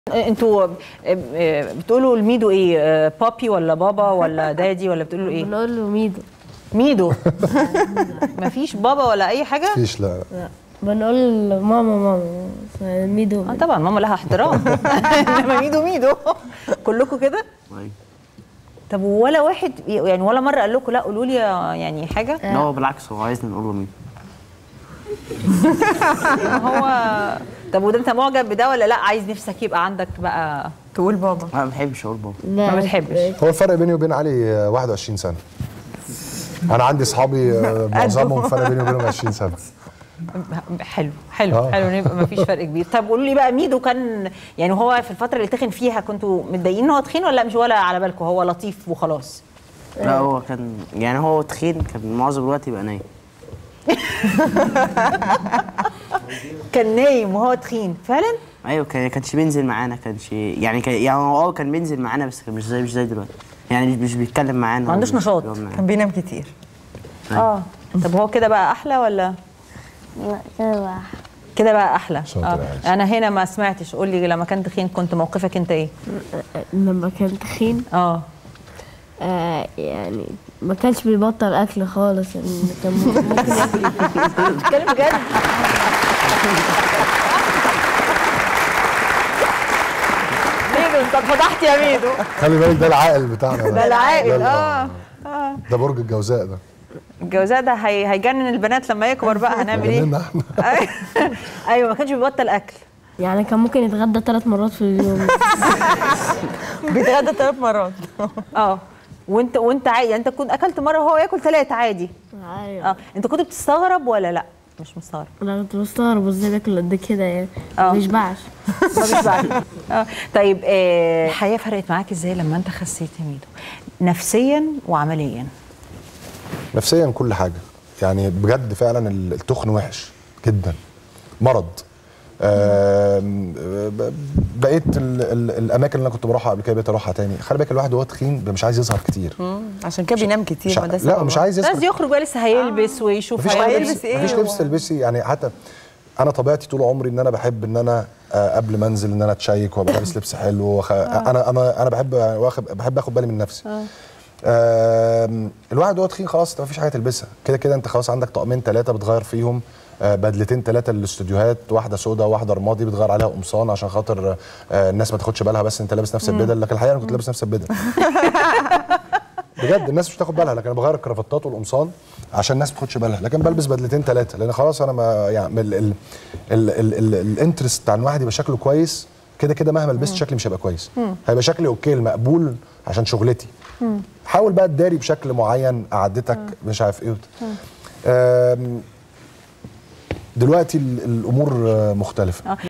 انتوا بتقولوا لميدو ايه بابي ولا بابا ولا دادي ولا بتقولوا ايه بنقول له ميدو ميدو مفيش بابا ولا اي حاجه مفيش لا لا بنقول له ماما ماما ميدو اه طبعا ماما لها احترام انما ميدو ميدو كلكم كده أيوة. طب ولا واحد يعني ولا مره قال لكم لا قولوا لي يعني حاجه لا هو بالعكس هو عايزني نقول له مين هو طب وده انت معجب بده ولا لا عايز نفسك يبقى عندك بقى تقول بابا انا ما بحبش اقول بابا لا ما بتحبش. هو الفرق بيني وبين علي آه، 21 سنه انا عندي اصحابي آه، معظمهم فرق بيني وبينهم 20 سنه حلو حلو آه. حلو يبقى ما فيش فرق كبير طب قولوا لي بقى ميدو كان يعني هو في الفتره اللي تخن فيها كنتوا متضايقين ان هو تخين ولا مش ولا على بالكم هو لطيف وخلاص لا هو كان يعني هو تخين كان معظم الوقت يبقى نايم كان نايم وهو تخين فعلا ايوه كان كانش بينزل معانا كانش يعني كان يعني هو اه كان بينزل معانا بس كان مش زي مش زي دلوقتي يعني مش مش بيتكلم معانا ما عندوش ومش نشاط. بيقعد معانا. كان بينام كتير اه طب هو كده بقى احلى ولا لا كده بقى كده بقى احلى شاطر آه. يا عايشة. انا هنا ما سمعتش قول لي لما كان تخين كنت موقفك انت ايه لما كان تخين اه آه يعني ما كانش بيبطل اكل خالص يعني كان ممكن ياكل بتتكلم بجد ميدو انت اتفضحت يا ميدو خلي بالك ده العاقل بتاعنا ده العاقل ده ال- اه ده برج الجوزاء ده الجوزاء ده هي... هيجنن البنات لما يكبر بقى هنعمل ايه جننا احنا ايوه ما كانش بيبطل اكل يعني كان ممكن يتغدى ثلاث مرات في اليوم بيتغدى ثلاث مرات اه وانت وانت عادي يعني انت كنت اكلت مره وهو ياكل ثلاثه عادي ايوه اه انت كنت بتستغرب ولا لا مش مستغرب انا كنت بستغرب ازاي بياكل قد كده يعني آه. ما بيشبعش ما بيشبعش اه طيب آه الحياه فرقت معاك ازاي لما انت خسيت يا ميدو نفسيا وعمليا نفسيا كل حاجه يعني بجد فعلا ال- التخن وحش جدا مرض آم، ب- بقيت ال ال الاماكن اللي انا كنت بروحها قبل كده بقيت اروحها تاني خلي بالك الواحد وهو تخين بيبقى مش عايز يظهر كتير عشان كده بينام مش كتير ع- ما ده لا سبب. مش عايز بس يظهر يخرج بقى لسه هيلبس ويشوف مفيش هو هيلبس هيلبس لبس إيه مفيش هو؟ لبس تلبسي يعني حتى انا طبيعتي طول عمري ان انا بحب ان انا آه، قبل ما انزل ان انا اتشيك وابقى لابس لبس حلو وخ... انا انا انا بحب واخد بحب اخد بالي من نفسي آم، الواحد وهو تخين خلاص انت مفيش حاجه تلبسها كده كده انت خلاص عندك طقمين ثلاثه بتغير فيهم آه، بدلتين ثلاثه للاستوديوهات واحده سودا واحده رمادي بتغير عليها قمصان عشان خاطر آه، الناس ما تاخدش بالها بس انت لابس نفس البدل لكن الحقيقه انا كنت لابس نفس البدل بجد الناس مش تاخد بالها لكن انا بغير الكرافتات والقمصان عشان الناس ما تاخدش بالها لكن بلبس بدلتين ثلاثه لان خلاص انا ما يعني ال- ال- ال- ال- ال- الانترست بتاع الواحد يبقى شكله كويس كده كده مهما لبست شكلي مش هيبقى كويس هيبقى شكلي اوكي المقبول عشان شغلتي حاول بقى تداري بشكل معين قعدتك مش عارف ايه وبتاع. آم، دلوقتي ال- الامور آه، مختلفه